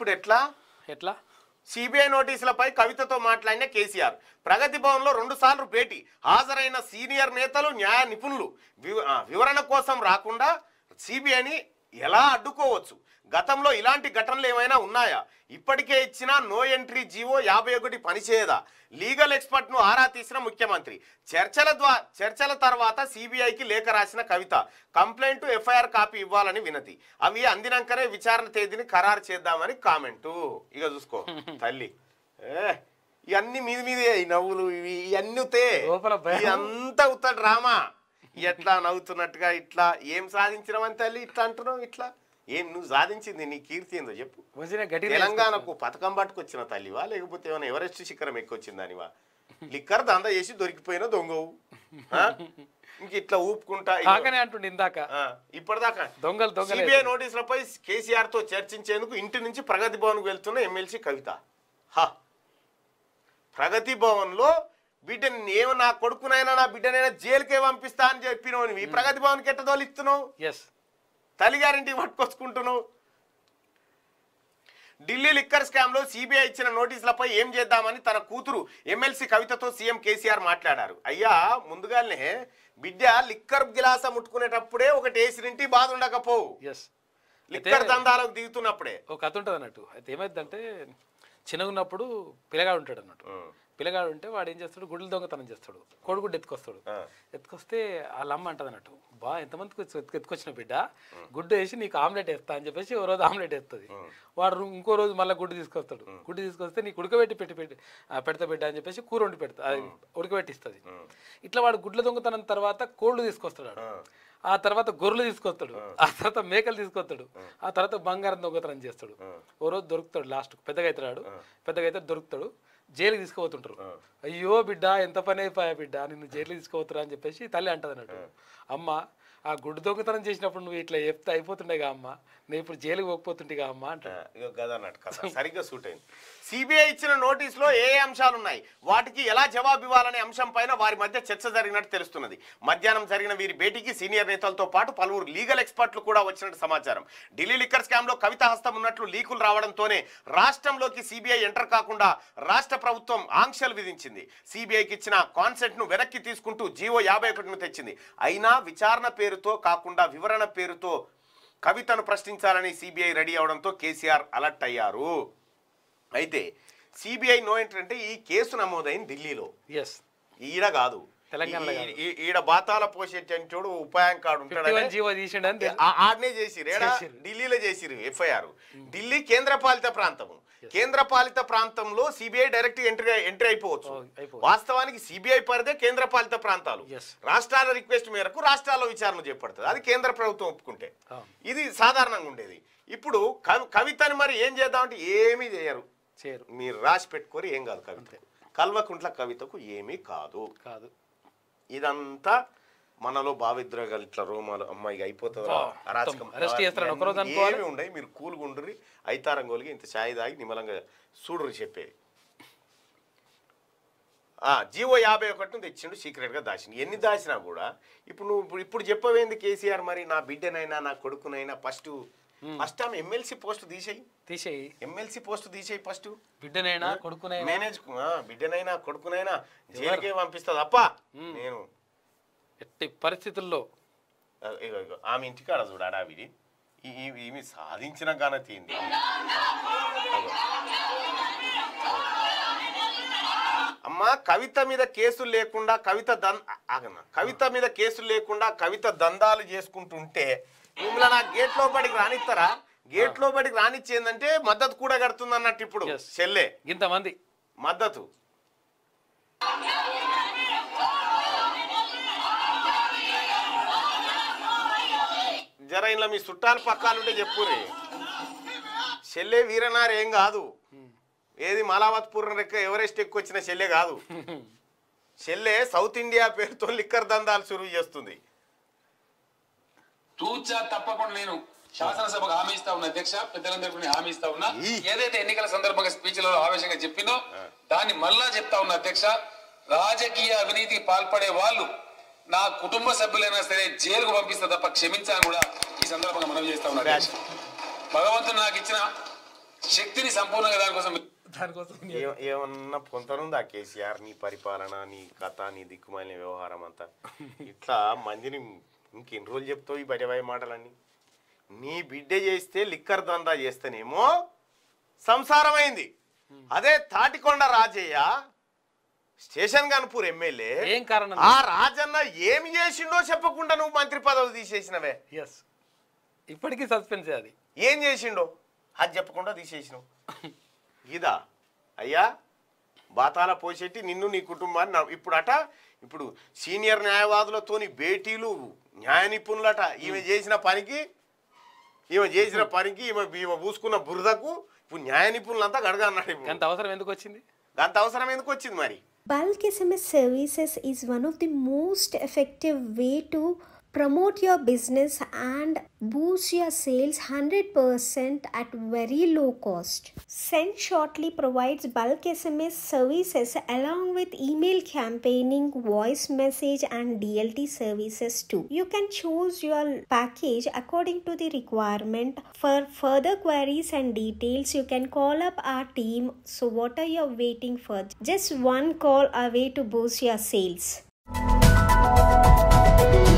ఇప్పుడు ఎట్లా ఎట్లా సిబిఐ నోటీసులపై కవితతో మాట్లాడిన కేసీఆర్ ప్రగతి భవన్లో రెండు సార్లు భేటీ హాజరైన సీనియర్ నేతలు న్యాయ నిపుణులు వివ- ఆ, వివరణ కోసం రాకుండా సిబిఐని ఎలా అడ్డుకోవచ్చు గతంలో ఇలాంటి ఘటనలు ఏమైనా ఉన్నాయా ఇప్పటికే ఇచ్చిన నో ఎంట్రీ జీవో యాభై ఒకటి పనిచేయదా లీగల్ ఎక్స్పర్ట్ ను ఆరా తీసిన ముఖ్యమంత్రి చర్చల ద్వారా చర్చల తర్వాత సిబిఐకి లేఖ రాసిన కవిత కంప్లైంట్ ఎఫ్ఐఆర్ కాపీ ఇవ్వాలని వినతి అవి అందినాకనే విచారణ తేదీని ఖరారు చేద్దామని కామెంటు ఇక చూసుకో తల్లి ఏ ఇవన్నీ మీద మీదే ఈ నవ్వులు ఇవి ఇవన్నీ ఉత్తే లోపల భయం. ఇదంతా ఉత్త డ్రామా ఎట్లా నవ్వుతున్నట్టుగా ఇట్లా ఏం సాధించినవని తల్లి ఇట్లా అంటున్నావు ఇట్లా ఏం నువ్వు సాధించింది నీ కీర్తి ఏందో చెప్పు మంచిగా గట్టి తెలంగాణకు పథకం పట్టుకొచ్చిన తల్లివా లేకపోతే ఏమైనా ఎవరెస్ట్ శిఖరం ఎక్కొచ్చిందానివా లిక్కర్ దందా చేసి దొరికిపోయిన దొంగవు ఆ? ఇంక ఇట్లా ఊపుకుంటా ఇగో. కాకనే అంటుండే ఇందాక ఆ, ఇప్పటిదాకా దొంగలు దొంగలే. సిబిఐ నోటీసులపై కేసీఆర్ తో చర్చించేందుకు ఇంటి నుంచి ప్రగతి భవన్ కు వెళ్తున్న ఎమ్మెల్సీ కవిత హా ప్రగతి భవన్ లో బిడ్డని ఏమో నా కొడుకునైనా నా బిడ్డనైనా జైలుకే పంపిస్తా అని చెప్పినవు ఈ ప్రగతి భవన్ కి ఎట్ట తోలిస్తున్నావు ఎస్ తల్లిగారింటికి పట్టుకొచ్చుకుంటున్నావు ఢిల్లీ లిక్కర్ స్కామ్ లో సిబిఐ ఇచ్చిన నోటీసులపై ఏం చేద్దామని తన కూతురు ఎమ్మెల్సీ కవితతో సీఎం కేసీఆర్ మాట్లాడారు అయ్యా ముందుగానే బిడ్డ లిక్కర్ గిలాస ముట్టుకునేటప్పుడే ఒకటి వేసిరింటి బాధ ఉండకపోవు ఎస్ లిక్కర్ దందాలకు దిగుతున్నప్పుడే ఒక కథ ఉంటుంది అన్నట్టు అయితే ఏమైందంటే చిన్నగా ఉన్నప్పుడు పిల్లగాడు ఉంటాడు అన్నట్టు పిల్లగాడు ఉంటే వాడు ఏం చేస్తాడు గుడ్లు దొంగతనం చేస్తాడు కోడిగుడ్డు ఎత్తుకొస్తాడు ఆ. ఎత్తుకొస్తే వాళ్ళ అమ్మ అంటది అన్నట్టు బా ఎంతమందికి వచ్చి ఎత్తుకు- ఎత్తుకొచ్చిన బిడ్డ గుడ్డు వేసి నీకు ఆమ్లెట్ వేస్తా అని చెప్పేసి ఓ రోజు ఆమ్లెట్ వేస్తుంది వాడు రూ- ఇంకో రోజు మళ్ళీ గుడ్డు తీసుకొస్తాడు గుడ్డు తీసుకొస్తే నీకు ఉడకబెట్టి పెట్టి పెట్టి ఆ, పెడతా బిడ్డ అని చెప్పేసి కూర వండి పెడతా అది ఉడకబెట్టిస్తుంది ఇట్లా వాడు గుడ్ల దొంగతనం తర్వాత కోళ్ళు తీసుకొస్తాడు వాడు. ఆ తర్వాత గొర్రెలు తీసుకొస్తాడు ఆ తర్వాత మేకలు తీసుకొస్తాడు ఆ తర్వాత బంగారం దొంగతనం చేస్తాడు ఓ రోజు దొరుకుతాడు లాస్ట్ పెద్దగా అవుతాడు పెద్దగా అయితే దొరుకుతాడు జైలుకి తీసుకుపోతుంటారు అయ్యో బిడ్డ ఎంత పని అయిపోయా బిడ్డ నిన్ను జైలుకి తీసుకుపోతురా అని చెప్పేసి తల్లి అంటది అన్నట్టు అమ్మ ఆ గుడ్డు దొంగతనం చేసినప్పుడు నువ్వు ఇట్లా చెప్తే అయిపోతుండేగా అమ్మ నేను ఇప్పుడు జైలుకి పోకపోతుండేగా అమ్మ అంటాడు ఇక గద అన్నట్టు కథ సరిగ్గా సూట్ అయింది సిబిఐ ఇచ్చిన నోటీసులో ఏ ఏ అంశాలు ఉన్నాయి వాటికి ఎలా జవాబు ఇవ్వాలనే అంశం పైన వారి మధ్య చర్చ జరిగినట్టు తెలుస్తున్నది మధ్యాహ్నం జరిగిన వీరి భేటీకి సీనియర్ నేతలతో పాటు పలువురు లీగల్ ఎక్స్పర్ట్లు కూడా వచ్చినట్టు సమాచారం ఢిల్లీ లిక్కర్ స్కామ్ లో కవిత హస్తం ఉన్నట్లు లీకులు రావడంతోనే రాష్ట్రంలోకి సిబిఐ ఎంటర్ కాకుండా రాష్ట్ర ప్రభుత్వం ఆంక్షలు విధించింది సిబిఐకి ఇచ్చిన కాన్సెంట్ ను వెనక్కి తీసుకుంటూ జీవో యాభై ఒకటిను తెచ్చింది అయినా విచారణ పేరుతో కాకుండా వివరణ పేరుతో కవితను ప్రశ్నించాలని సిబిఐ రెడీ అవడంతో కేసీఆర్ అలర్ట్ అయ్యారు అయితే సిబిఐ నో ఎంట్రీ అంటే ఈ కేసు నమోదైంది ఢిల్లీలో ఎస్ ఈడ కాదు తెలంగాణలో ఈ- ఈ- ఈడ బాతాల పోసేటోడు ఉపాయం కాడు ఫిఫ్టీ ఉంటాడని వన్ జీవో తీసిండని తెలు- ఆ- ఆడనే చేసిరు ఏడా చేసిర్రు. ఢిల్లీలో చేసిరు ఎఫ్ఐఆర్ ఢిల్లీ కేంద్రపాలిత ప్రాంతము కేంద్రపాలిత ప్రాంతంలో సిబిఐ డైరెక్ట్ ఎంట్రీ ఎంట్రీ అయిపోవచ్చు ఓ, అయిపోవచ్చు. వాస్తవానికి సిబిఐ పరిదే కేంద్రపాలిత ప్రాంతాలు Yes. రాష్ట్రాల రిక్వెస్ట్ మేరకు రాష్ట్రాల్లో విచారణ చేపడుతుంది అది కేంద్ర ప్రభుత్వం ఒప్పుకుంటే అవును. ఇది సాధారణంగా ఉండేది ఇప్పుడు కవి- కవితని మరి ఏం చేద్దామంటే ఏమీ చేయరు చేయరు మీరు రాసి పెట్టుకోరు ఏం కాదు కవిత కల్వకుంట్ల కవితకు ఏమీ కాదు కాదు ఇదంతా మనలో భావిద్రోగాలు ఇట్లా రోమాలు అమ్మాయి అయిపోతుంది ఆ, అరాచకం మొత్తం arrest చేస్తారని ఒకరోజు అనుకోవాలి. ఏమి ఉండయి మీరు కూల్ గుండ్రి అయితారంగోలిగి ఇంత ఛాయ్ తాగి నిమ్మలంగా చూడరు చెప్పేది ఆ, జీవో యాభై ఒకటిని తెచ్చిండు సీక్రెట్గా దాచిండు ఎన్ని దాచినా కూడా ఇప్పుడు నువ్వు ఇప్పుడు- ఇప్పుడు చెప్పవేంది కేసీఆర్ మరి నా బిడ్డనైనా నా కొడుకునైనా ఫస్ట్ ఫస్ట్ ఆమె ఎమ్మెల్సీ పోస్ట్ తీసేయి తీసేయి ఎమ్మెల్సీ పోస్ట్ తీసేయి ఫస్ట్ బిడ్డనైనా కొడుకునైనా మేనేజ్ ఆ, బిడ్డనైనా కొడుకునైనా జైలుకే పంపిస్తుంది అప్ప నేను ఎట్టి పరిస్థితుల్లో ఆ, ఇగో ఇగో ఆమె ఇంటికాడ చూడు అడావిడి ఈ- ఈ- ఈమె సాధించిన ఘనత ఏంది అమ్మా కవిత మీద కేసులు లేకుండా కవిత దన్ ఆగన్న కవిత మీద కేసులు లేకుండా కవిత దందాలు చేసుకుంటుంటే మిమ్మల్ని నా గేట్ లోపలికి రానిస్తారా గేట్ లోపలికి రానిచ్చేందంటే మద్దతు కూడా కడుతుంది అన్నట్టు ఇప్పుడు Yes. చెల్లె ఇంతమంది మద్దతు జర ఇలా మీ చుట్టాలు పక్కాలుంటే చెప్పురే చెల్లె వీరనార్ ఏం కాదు ఏది మలావత్పూర్ రెక్క ఎవరెస్ట్ ఎక్కువ వచ్చిన చెల్లె కాదు చెల్లె సౌత్ ఇండియా పేరుతో లిక్కర్ దందాలు సురువు చేస్తుంది తూచా తప్పకుండా నేను శాసనసభకు హామీ ఇస్తా ఉన్నా అధ్యక్ష పెద్దలందరికీ నేను హామీ ఇస్తా ఉన్నా ఈ. ఏదైతే ఎన్నికల సందర్భంగా స్పీచ్లలో ఆవేశంగా చెప్పినో దాన్ని మళ్ళా చెప్తా ఉన్నా అధ్యక్ష రాజకీయ అవినీతికి పాల్పడే వాళ్ళు నా కుటుంబ సభ్యులైనా సరే జైలుకు పంపిస్తా తప్ప క్షమించాలని కూడా ఈ సందర్భంగా మనం చేస్తా ఉన్నా అధ్యక్ష భగవంతుడు నాకు ఇచ్చిన శక్తిని సంపూర్ణంగా దానికోసం దానికోసం ఏ- ఏమన్నా పొంతనుందా కేసీఆర్ నీ పరిపాలన నీ కథ నీ దిక్కుమాలిన వ్యవహారం అంతా ఇట్లా మందిని ఇంకెన్ని రోజులు చెప్తావు ఈ బయట మాటలన్నీ నీ బిడ్డ చేస్తే లిక్కర్ దందా చేస్తేనేమో సంసారం అయింది అదే తాటికొండ రాజయ్య స్టేషన్ గన్పూర్ ఎమ్మెల్యే ఏం కారణం ఆ రాజన్న ఏమి చేసిండో చెప్పకుండా నువ్వు మంత్రి పదవి తీసేసినవే ఎస్ ఇప్పటికీ సస్పెన్స్ అది ఏం చేసిండో అది చెప్పకుండా తీసేసినావు ఇదా అయ్యా బాతాల పోసేటి నిన్ను నీ కుటుంబాన్ని నా- ఇప్పుడు అట ఇప్పుడు సీనియర్ న్యాయవాదులతోని భేటీలు న్యాయ నిపుణులట ఈమె చేసిన పనికి ఈమె చేసిన పనికి ఈమె ఈమె పూసుకున్న బురదకు ఇప్పుడు న్యాయ నిపుణులంతా గడగన్నాడు ఇప్పుడు. ఎంత అవసరం ఎందుకు వచ్చింది అంత అవసరం ఎందుకు వచ్చింది మరి Bulk SMS services is one of the most effective way to promote your business and boost your sales 100% at very low cost. Send Shortly provides bulk SMS services along with email campaigning, voice message and DLT services too. You can choose your package according to the requirement. For further queries and details, you can call up our team. So what are you waiting for? Just one call away to boost your sales.